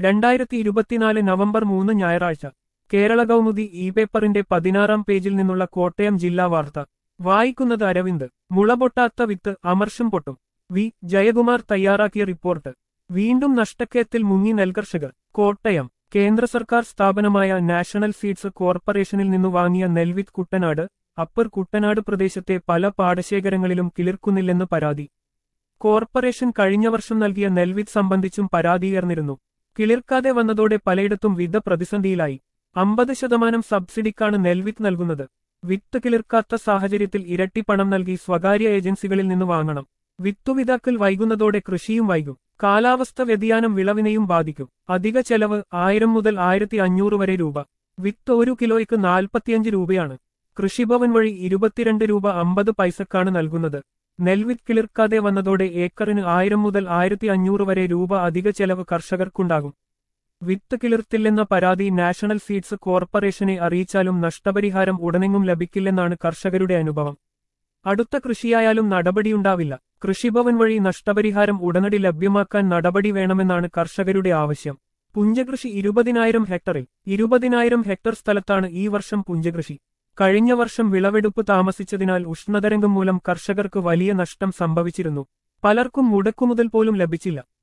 രണ്ടായിരത്തി ഇരുപത്തിനാല് നവംബർ മൂന്ന് ഞായറാഴ്ച കേരള കൗമുദി ഇ പേപ്പറിന്റെ പതിനാറാം പേജിൽ നിന്നുള്ള കോട്ടയം ജില്ലാ വാർത്ത വായിക്കുന്നത് അരവിന്ദ് മുളപൊട്ടാത്ത വിത്ത് അമർഷം പൊട്ടും വി ജയകുമാർ തയ്യാറാക്കിയ റിപ്പോർട്ട് വീണ്ടും നഷ്ടക്കയത്തിൽ മുങ്ങി നെൽകർഷകർ കോട്ടയം കേന്ദ്ര സർക്കാർ സ്ഥാപനമായ നാഷണൽ ഫീഡ്സ് കോർപ്പറേഷനിൽ നിന്നു വാങ്ങിയ നെൽവിത്ത് കുട്ടനാട് അപ്പർ കുട്ടനാട് പ്രദേശത്തെ പല പാടശേഖരങ്ങളിലും കിളിർക്കുന്നില്ലെന്ന് പരാതി കോർപ്പറേഷൻ കഴിഞ്ഞ വർഷം നൽകിയ നെൽവിത്ത് സംബന്ധിച്ചും പരാതിയുയർന്നിരുന്നു കിളിർക്കാതെ വന്നതോടെ പലയിടത്തും വിധ പ്രതിസന്ധിയിലായി അമ്പത് ശതമാനം സബ്സിഡിക്കാണ് നെൽവിത്ത് നൽകുന്നത് വിത്ത് കിളിർക്കാത്ത സാഹചര്യത്തിൽ ഇരട്ടി പണം നൽകി സ്വകാര്യ ഏജൻസികളിൽ നിന്ന് വാങ്ങണം വിത്തുവിതാക്കൽ വൈകുന്നതോടെ കൃഷിയും വൈകും കാലാവസ്ഥ വ്യതിയാനം വിളവിനെയും ബാധിക്കും അധിക ചെലവ് ആയിരം മുതൽ ആയിരത്തി അഞ്ഞൂറ് വരെ രൂപ വിത്ത് ഒരു കിലോയ്ക്ക് നാൽപ്പത്തിയഞ്ച് രൂപയാണ് കൃഷിഭവൻ വഴി ഇരുപത്തിരണ്ട് രൂപ അമ്പത് പൈസക്കാണ് നൽകുന്നത് നെൽവിത്ത് കിളിർക്കാതെ വന്നതോടെ ഏക്കറിന് ആയിരം മുതൽ ആയിരത്തി അഞ്ഞൂറ് വരെ രൂപ അധിക ചെലവ് കർഷകർക്കുണ്ടാകും വിത്ത് കിളിർത്തില്ലെന്ന പരാതി നാഷണൽ ഫീഡ്സ് കോർപ്പറേഷനെ അറിയിച്ചാലും നഷ്ടപരിഹാരം ഉടനെങ്ങും ലഭിക്കില്ലെന്നാണ് കർഷകരുടെ അനുഭവം അടുത്ത കൃഷിയായാലും നടപടിയുണ്ടാവില്ല കൃഷിഭവൻ വഴി നഷ്ടപരിഹാരം ഉടനടി ലഭ്യമാക്കാൻ നടപടി വേണമെന്നാണ് കർഷകരുടെ ആവശ്യം പുഞ്ചകൃഷി ഇരുപതിനായിരം ഹെക്ടറിൽ ഇരുപതിനായിരം ഹെക്ടർ സ്ഥലത്താണ് ഈ വർഷം പുഞ്ചകൃഷി കഴിഞ്ഞ വർഷം വിളവെടുപ്പ് താമസിച്ചതിനാൽ ഉഷ്ണതരംഗം മൂലം കർഷകർക്ക് വലിയ നഷ്ടം സംഭവിച്ചിരുന്നു പലർക്കും മുടക്കുമുതൽ പോലും ലഭിച്ചില്ല